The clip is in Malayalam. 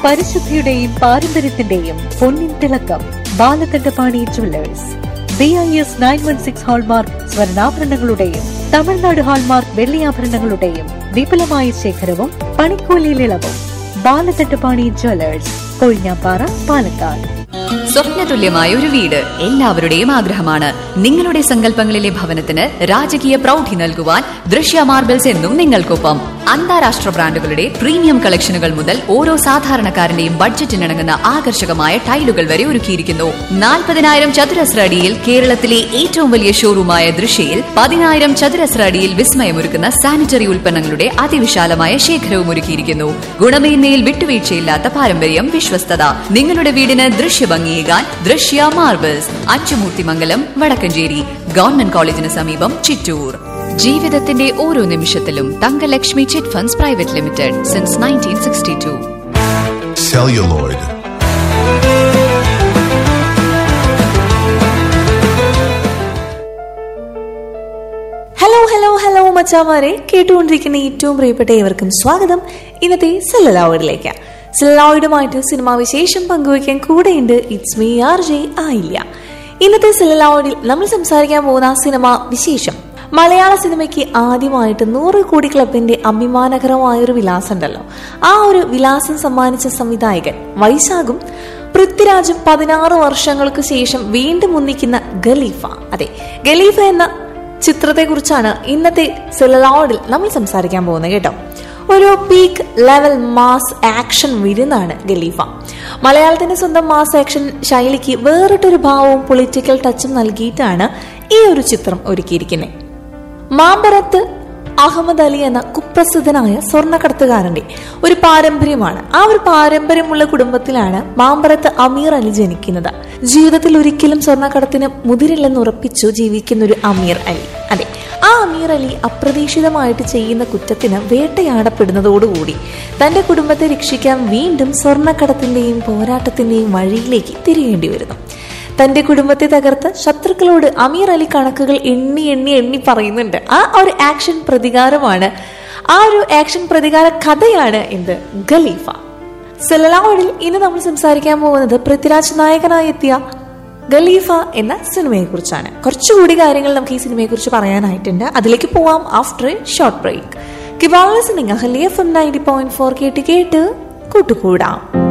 പരിശുദ്ധിയുടെയും പാരമ്പര്യത്തിന്റെയും പൊന്നിൻ തിളക്കം Balakandapani jewellers B I S nine one six hallmark സ്വർണ്ണാഭരണങ്ങളുടെയും തമിഴ്നാട് ഹാൾമാർക്ക് വെള്ളിയാഭരണങ്ങളുടെയും വിപുലമായ ശേഖരവും പണിക്കൂലിയിൽ ഇളവും ബാലകണ്ഠപാണി ജുവല്ലേഴ്സ് കൊഴിഞ്ഞാപ്പാറ പാലക്കാട് സ്വപ്നതുല്യമായ ഒരു വീട് എല്ലാവരുടെയും ആഗ്രഹമാണ് നിങ്ങളുടെ സങ്കല്പങ്ങളിലെ ഭവനത്തിന് രാജകീയ പ്രൗഢി നൽകുവാൻ ദൃശ്യ മാർബിൾസ് എന്നും നിങ്ങൾക്കൊപ്പം അന്താരാഷ്ട്ര ബ്രാൻഡുകളുടെ പ്രീമിയം കളക്ഷനുകൾ മുതൽ ഓരോ സാധാരണക്കാരന്റെയും ബഡ്ജറ്റിനിണങ്ങുന്ന ആകർഷകമായ ടൈലുകൾ വരെ ഒരുക്കിയിരിക്കുന്നു നാൽപ്പതിനായിരം ചതുരശ്ര അടിയിൽ കേരളത്തിലെ ഏറ്റവും വലിയ ഷോറൂമായ ദൃശ്യയിൽ പതിനായിരം ചതുരശ്ര അടിയിൽ വിസ്മയമൊരുക്കുന്ന സാനിറ്ററി ഉൽപ്പന്നങ്ങളുടെ അതിവിശാലമായ ശേഖരവും ഒരുക്കിയിരിക്കുന്നു ഗുണമേന്മയിൽ വിട്ടുവീഴ്ചയില്ലാത്ത പാരമ്പര്യം വിശ്വസ്തത നിങ്ങളുടെ വീടിന് ദൃശ്യഭംഗിയേകാൻ ദൃശ്യ മാർബിൾസ് അച്ചുമൂർത്തിമംഗലം വടക്കഞ്ചേരി ഗവൺമെന്റ് കോളേജിന് സമീപം ചിറ്റൂർ ജീവിതത്തിന്റെ ഓരോ നിമിഷത്തിലും Thangalakshmi chit funds private limited since nineteen sixty two celluloid, hello hello hello മച്ചാമാരെ കേട്ടുകൊണ്ടിരിക്കുന്ന ഏറ്റവും പ്രിയപ്പെട്ട ഏവർക്കും സ്വാഗതം ഇന്നത്തെ സെല്ലലോയിഡിലേക്ക് സെല്ലലോയിഡുമായിട്ട് സിനിമാ വിശേഷം പങ്കുവയ്ക്കാൻ കൂടെയുണ്ട് ഇറ്റ്സ് മീ ആർ ജെ ആയില്ല ഇന്നത്തെ സെല്ലലോയിഡിൽ നമ്മൾ സംസാരിക്കാൻ പോകുന്ന ആ സിനിമ വിശേഷം മലയാള സിനിമയ്ക്ക് ആദ്യമായിട്ട് നൂറ് കോടി ക്ലബിന്റെ അഭിമാനകരമായ ഒരു വിലാസം ഉണ്ടല്ലോ ആ ഒരു വിലാസം സമ്മാനിച്ച സംവിധായകൻ വൈശാഖും പൃഥ്വിരാജും പതിനാറ് വർഷങ്ങൾക്ക് ശേഷം വീണ്ടും ഒന്നിക്കുന്ന ഗലീഫ അതെ ഗലീഫ എന്ന ചിത്രത്തെക്കുറിച്ചാണ് ഇന്നത്തെ സെലലോഡിൽ നമ്മൾ സംസാരിക്കാൻ പോകുന്നത് കേട്ടോ ഒരു പീക്ക് ലെവൽ മാസ് ആക്ഷൻ വിരുന്നാണ് ഗലീഫ മലയാളത്തിന്റെ സ്വന്തം മാസ് ആക്ഷൻ ശൈലിക്ക് വേറിട്ടൊരു ഭാവവും പൊളിറ്റിക്കൽ ടച്ചും നൽകിയിട്ടാണ് ഈ ഒരു ചിത്രം ഒരുക്കിയിരിക്കുന്നത് മാമ്പറത്ത് അഹമ്മദ് അലി എന്ന കുപ്രസിദ്ധനായ സ്വർണ്ണക്കടത്തുകാരന്റെ ഒരു പാരമ്പര്യമാണ് ആ ഒരു പാരമ്പര്യമുള്ള കുടുംബത്തിലാണ് മാമ്പറത്ത് അമീർ അലി ജനിക്കുന്നത് ജീവിതത്തിൽ ഒരിക്കലും സ്വർണ്ണക്കടത്തിന് മുതിരില്ലെന്ന് ഉറപ്പിച്ചു ജീവിക്കുന്ന ഒരു അമീർ അലി അതെ ആ അമീർ അലി അപ്രതീക്ഷിതമായിട്ട് ചെയ്യുന്ന കുറ്റത്തിന് വേട്ടയാടപ്പെടുന്നതോടുകൂടി തന്റെ കുടുംബത്തെ രക്ഷിക്കാൻ വീണ്ടും സ്വർണ്ണക്കടത്തിന്റെയും പോരാട്ടത്തിന്റെയും വഴിയിലേക്ക് തിരികേണ്ടി വരുന്നു തന്റെ കുടുംബത്തെ തകർത്ത് ശത്രുക്കളോട് അമീർ അലി കണക്കുകൾ എണ്ണി എണ്ണി എണ്ണി പറയുന്നുണ്ട് ആ ഒരു ആക്ഷൻ പ്രതികാരമാണ് ആ ഒരു ആക്ഷൻ പ്രതികാര കഥയാണ് എന്ത് ഖലീഫ സെലലാവഡിൽ ഇന്ന് നമ്മൾ സംസാരിക്കാൻ പോകുന്നത് പൃഥ്വിരാജ് നായകനായി എത്തിയ ഖലീഫ എന്ന സിനിമയെ കുറിച്ചാണ് കുറച്ചുകൂടി കാര്യങ്ങൾ നമുക്ക് ഈ സിനിമയെ കുറിച്ച് പറയാനായിട്ടുണ്ട് അതിലേക്ക് പോവാം ആഫ്റ്റർ എ ഷോർട്ട് ബ്രേക്ക് കിബാൾ ലിസണിങ് ഹലിയ F M ninety point four കേട്ട് കേട്ട് കൂട്ടുകൂടാം